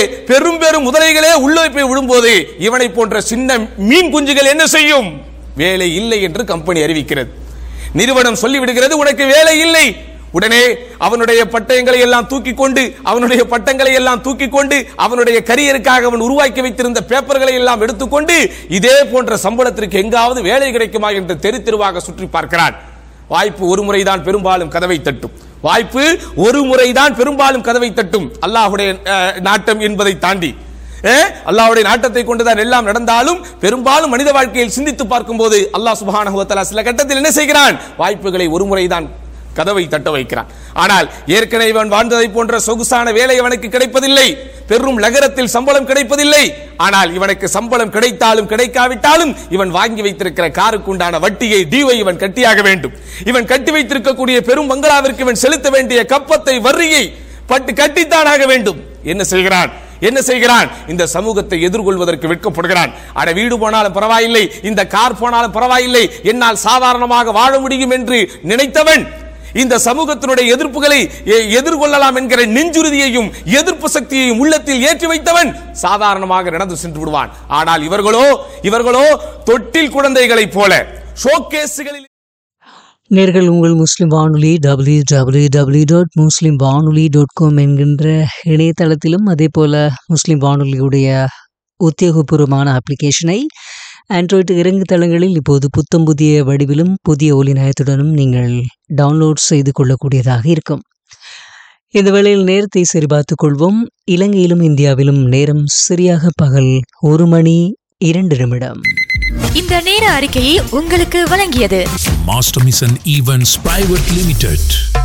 பெரும் பெரும் முதலைகளே உள்ள போய் விழும்போது இவனை போன்ற சின்ன மீன் குஞ்சுகள் என்ன செய்யும் வேலை இல்லை என்று கம்பெனி அறிவிக்கிறது நிறுவனம் சொல்லிவிடுகிறது உனக்கு வேலை இல்லை உடனே அவனுடைய பட்டயங்களை எல்லாம் தூக்கி கொண்டு அவனுடைய பட்டங்களை எல்லாம் தூக்கி கொண்டு அவனுடைய கரியருக்காக அவன் உருவாக்கி வைத்திருந்த பேப்பர்களை எல்லாம் எடுத்துக்கொண்டு இதே போன்ற சம்பளத்திற்கு எங்காவது வேலை கிடைக்குமா என்று தெரு தெருவாக சுற்றி பார்க்கிறான் வாய்ப்பு ஒரு முறைதான் பெரும்பாலும் கதவை தட்டும் வாய்ப்பு ஒரு முறைதான் பெரும்பாலும் கதவை தட்டும் அல்லாஹுடைய அஹ், நாட்டம் என்பதை தாண்டி அஹ், அல்லாஹ்வுடைய நாட்டத்தை கொண்டுதான் எல்லாம் நடந்தாலும் பெரும்பாலும் மனித வாழ்க்கையில் சிந்தித்து பார்க்கும்போது அல்லாஹ் சுப்ஹானஹு வ தஆலா சில கட்டத்தில் என்ன செய்கிறான் வாய்ப்புகளை ஒரு முறைதான் கதவை தட்ட வைக்கிறான் ஆனால் ஏற்கனவே இவன் வாழ்ந்ததை போன்ற சொகுசான வேலை அவனுக்கு கிடைப்பதில்லை பெரும் நகரத்தில் சம்பளம் கிடைப்பதில்லை ஆனால் இவனுக்கு சம்பளம் கிடைத்தாலும் கிடைக்காவிட்டாலும் இவன் வாங்கி வைத்திருக்கிற காருக்கு உண்டான வட்டியை டிவை இவன் கட்டியாக வேண்டும் இவன் கட்டி வைத்திருக்கக்கூடிய பெரும் பங்களாவிற்கு இவன் செலுத்த வேண்டிய கப்பத்தை வரியை பட்டு கட்டித்தானாக வேண்டும் என்ன செய்கிறான் என்ன செய்கிறான் இந்த சமூகத்தை எதிர்கொள்வதற்கு வெட்கப்படுகிறான் அட வீடு போனாலும் பரவாயில்லை இந்த கார் போனாலும் பரவாயில்லை என்னால் சாதாரணமாக வாழ முடியும் என்று நினைத்தவன் இந்த சமூகத்தினுடைய எதிர்ப்புகளை எ- எதிர்கொள்ளலாம் என்கிற நெஞ்சுறுதியையும் எதிர்ப்பு சக்தியையும் உள்ளத்தில் ஏற்றி வைத்தவன் சாதாரணமாக நடந்து சென்று விடுவான் ஆனால் இவர்களோ இவர்களோ தொட்டில் குழந்தைகளைப் போல ஷோகேஸுகளில் நேர்கள் உங்கள் Muslim Vanoli W W W dot Muslim Vanoli dot com என்கின்ற இணையதளத்திலும் அதே போல் முஸ்லிம் வானொலியுடைய உத்தியோகபூர்வமான அப்ளிகேஷனை ஆண்ட்ராய்டு இறங்கு தளங்களில் இப்போது புத்தம் புதிய வடிவிலும் புதிய ஒலி நயத்துடனும் நீங்கள் டவுன்லோட் செய்து கொள்ளக்கூடியதாக இருக்கும் இந்த வேளையில் நேரத்தை சரிபார்த்துக் கொள்வோம் இலங்கையிலும் இந்தியாவிலும் நேரம் சரியாக பகல் ஒரு மணி இரண்டு நிமிடம் இந்த நேர அறிக்கையை உங்களுக்கு வழங்கியது Master Mission Events Private Limited.